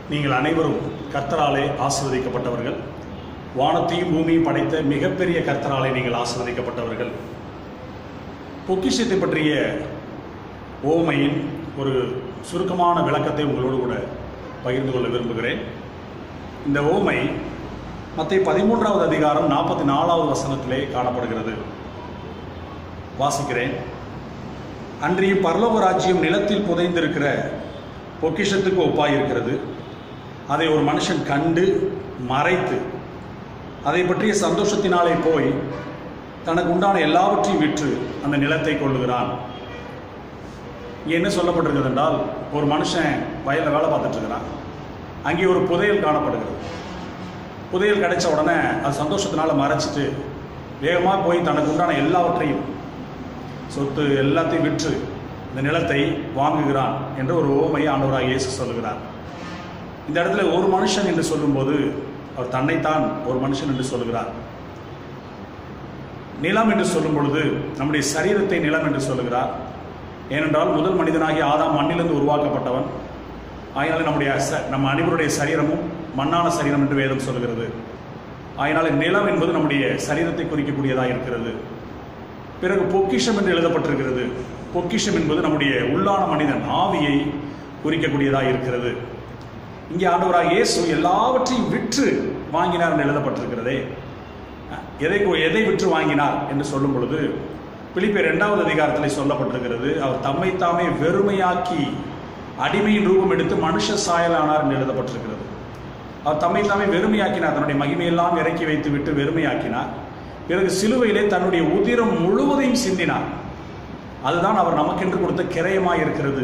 நீங்கள் அனைவரும் கர்த்தராலே ஆசீர்வதிக்கப்பட்டவர்கள் வானத்தையும் பூமியும் படைத்த மிகப்பெரிய கர்த்தராலே நீங்கள் ஆசீர்வதிக்கப்பட்டவர்கள் பொக்கிஷத்தை பற்றிய ஓமையின் ஒரு சுருக்கமான விளக்கத்தை உங்களோடு கூட பகிர்ந்து கொள்ள விரும்புகிறேன் இந்த ஓமை மத்திய பதிமூன்றாவது அதிகாரம் நாற்பத்தி நாலாவது வசனத்திலே காணப்படுகிறது வாசிக்கிறேன் அன்றைய பரலோக ராஜ்யம் நிலத்தில் புதைந்திருக்கிற பொக்கிஷத்துக்கு ஒப்பாயிருக்கிறது அதை ஒரு மனுஷன் கண்டு மறைத்து அதை பற்றிய சந்தோஷத்தினாலே போய் தனக்கு உண்டான எல்லாவற்றையும் விற்று அந்த நிலத்தை கொள்ளுகிறான் இங்கே என்ன சொல்லப்பட்டிருக்கிறது என்றால் ஒரு மனுஷன் வயலில் வேலை பார்த்துட்டு இருக்கிறான் அங்கே ஒரு புதையல் காணப்படுகிறது புதையல் கிடைச்ச உடனே அது சந்தோஷத்தினால மறைச்சிட்டு வேகமாக போய் தனக்கு உண்டான எல்லாவற்றையும் சொத்து எல்லாத்தையும் விற்று இந்த நிலத்தை வாங்குகிறான் என்று ஒரு ஓமையை ஆண்டவராக இயேசு சொல்லுகிறார் இந்த இடத்துல ஒரு மனுஷன் என்று சொல்லும்போது அவர் தன்னைத்தான் ஒரு மனுஷன் என்று சொல்லுகிறார் நிலம் என்று சொல்லும் பொழுது நம்முடைய சரீரத்தை நிலம் என்று சொல்லுகிறார் ஏனென்றால் முதல் மனிதனாகி ஆதாம் மண்ணிலிருந்து உருவாக்கப்பட்டவன் ஆகினால நம்முடைய ச- நம்ம அனைவருடைய சரீரமும் மண்ணான சரீரம் என்று வேதம் சொல்கிறது ஆகினால நிலம் என்பது நம்முடைய சரீரத்தை குறிக்கக்கூடியதாக இருக்கிறது பிறகு பொக்கிஷம் என்று எழுதப்பட்டிருக்கிறது பொக்கிஷம் என்பது நம்முடைய உள்ளான மனிதன் ஆவியை குறிக்கக்கூடியதாக இருக்கிறது இங்கே ஆண்டவராக இயேசு எல்லாவற்றையும் விற்று வாங்கினார் என்று எழுதப்பட்டிருக்கிறதே எதை கு- எதை விற்று வாங்கினார் என்று சொல்லும் பொழுது பிலிப்பியர் இரண்டாவது அதிகாரத்தில் சொல்லப்பட்டிருக்கிறது அவர் தம்மை தாமே வெறுமையாக்கி அடிமையின் ரூபம் எடுத்து மனுஷ சாயலானார் என்று எழுதப்பட்டிருக்கிறது அவர் தம்மை தாமே வெறுமையாக்கினார் தன்னுடைய மகிமையெல்லாம் இறக்கி வைத்து விட்டு வெறுமையாக்கினார் பிறகு சிலுவையிலே தன்னுடைய உதிரம் முழுவதையும் சிந்தினார் அதுதான் அவர் நமக்கென்று கொடுத்த கிரயமாய் இருக்கிறது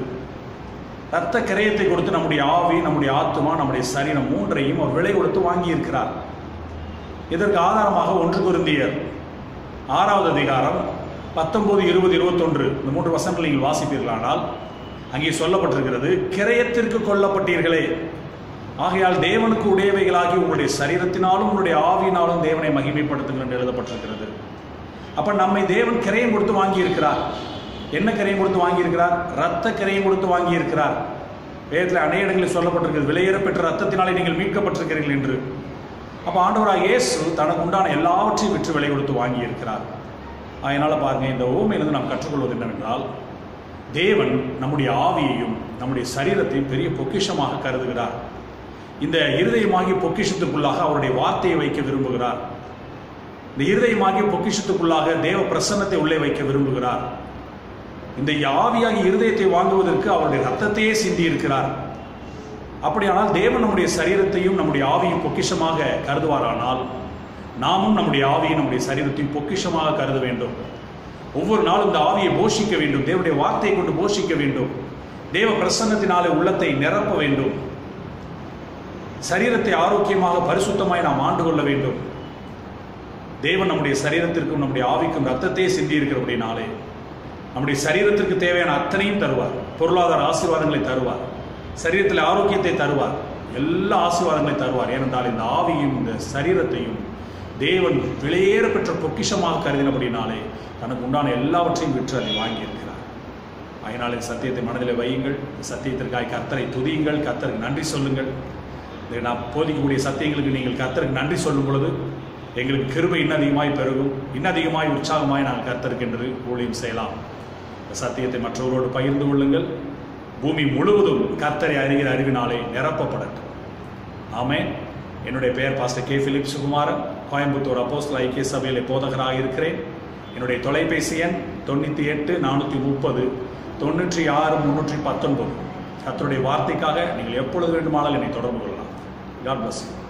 ரத்த கிரயத்தை கொடுத்து நம்முடைய ஆவி நம்முடைய ஆத்துமா நம்முடைய சரீரம் மூன்றையும் அவர் விலை கொடுத்து வாங்கியிருக்கிறார் இதற்கு ஆதாரமாக ஒன்று குருந்தியர் ஆறாவது அதிகாரம் பத்தொன்பது இருபது இருபத்தொன்று இந்த மூன்று வசனங்கள் நீங்கள் வாசிப்பீர்களானால் அங்கே சொல்லப்பட்டிருக்கிறது கிரயத்திற்கு கொல்லப்பட்டீர்களே ஆகையால் தேவனுக்கு உடையவைகளாகி உங்களுடைய சரீரத்தினாலும் உங்களுடைய ஆவியினாலும் தேவனை மகிமைப்படுத்துங்கள் என்று எழுதப்பட்டிருக்கிறது அப்ப நம்மை தேவன் கிரயம் கொடுத்து வாங்கியிருக்கிறார் என்ன கிரயம் கொடுத்து வாங்கியிருக்கிறார் ரத்த கிரயம் கொடுத்து வாங்கியிருக்கிறார் வேதத்தில் அநேக இடங்களில் சொல்லப்பட்டிருக்கிறது விலையேற பெற்ற ரத்தத்தினாலே நீங்கள் மீட்கப்பட்டிருக்கிறீர்கள் என்று அப்ப ஆண்டவராக இயேசு தனக்கு உண்டான எல்லாவற்றையும் விற்று விலை கொடுத்து வாங்கியிருக்கிறார் அதனால பாருங்க இந்த ஓமையிலிருந்து நாம் கற்றுக்கொள்வது என்னவென்றால் தேவன் நம்முடைய ஆவியையும் நம்முடைய சரீரத்தையும் பெரிய பொக்கிஷமாக கருதுகிறார் இந்த இருதயமாகிய பொக்கிஷத்துக்குள்ளாக அவருடைய வார்த்தையை வைக்க விரும்புகிறார் இந்த இருதயமாகிய பொக்கிஷத்துக்குள்ளாக தேவ பிரசன்னத்தை உள்ளே வைக்க விரும்புகிறார் இந்த ஆவியாகிய இருதயத்தை வாங்குவதற்கு அவருடைய ரத்தத்தையே சிந்தி இருக்கிறார் அப்படியானால் தேவன் நம்முடைய சரீரத்தையும் நம்முடைய ஆவியும் பொக்கிஷமாக கருதுவாரானால் நாமும் நம்முடைய ஆவியை நம்முடைய சரீரத்தையும் பொக்கிஷமாக கருத வேண்டும் ஒவ்வொரு நாளும் இந்த ஆவியை போஷிக்க வேண்டும் தேவனுடைய வார்த்தையை கொண்டு போஷிக்க வேண்டும் தேவ பிரசன்னத்தினாலே உள்ளத்தை நிரப்ப வேண்டும் சரீரத்தை ஆரோக்கியமாக பரிசுத்தமாய் நாம் ஆண்டு கொள்ள வேண்டும் தேவன் நம்முடைய சரீரத்திற்கும் நம்முடைய ஆவிக்கும் ரத்தத்தையே சிந்தி இருக்கிறபடினாலே நம்முடைய சரீரத்திற்கு தேவையான அத்தனையும் தருவார் பொருளாதார ஆசீர்வாதங்களை தருவார் சரீரத்தில் ஆரோக்கியத்தை தருவார் எல்லா ஆசீர்வாதங்களையும் தருவார் ஏனென்றால் இந்த ஆவியும் இந்த சரீரத்தையும் தேவன் விலையேற பெற்ற பொக்கிஷமாக கருதினபடினாலே தனக்கு உண்டான எல்லாவற்றையும் விற்று அதை வாங்கியிருக்கிறார் அதனால் இந்த சத்தியத்தை மனதில் வையுங்கள் இந்த சத்தியத்திற்காக கர்த்தரை துதியுங்கள் கர்த்தருக்கு நன்றி சொல்லுங்கள் இதை நான் போதிக்கக்கூடிய சத்தியங்களுக்கு நீங்கள் கர்த்தருக்கு நன்றி சொல்லும் பொழுது எங்களுக்கு கிருபை இன்னும் அதிகமாய் பெருகும் இன்னும் அதிகமாய் உற்சாகமாய் நாங்கள் கர்த்தருக்கென்று ஊழியம் செய்யலாம் இந்த சத்தியத்தை மற்றவர்களோடு பகிர்ந்து கொள்ளுங்கள் பூமி முழுவதும் கர்த்தரை அறிகிற அறிவினாலே நிரப்பப்படட்டும் ஆமென் என்னுடைய பெயர் பாஸ்டர் கே பிலிப் சுகுமாரன் கோயம்புத்தூர் அப்போஸ்தல ஐக்கிய சபையில் போதகராக இருக்கிறேன் என்னுடைய தொலைபேசி எண் தொண்ணூற்றி எட்டு நானூற்றி முப்பது தொண்ணூற்றி ஆறு முந்நூற்றி பத்தொன்பது கர்த்தருடைய வார்த்தைக்காக நீங்கள் எப்பொழுது வேண்டுமானாலும் என்னை தொடர்பு கொள்ளலாம் காட் bless you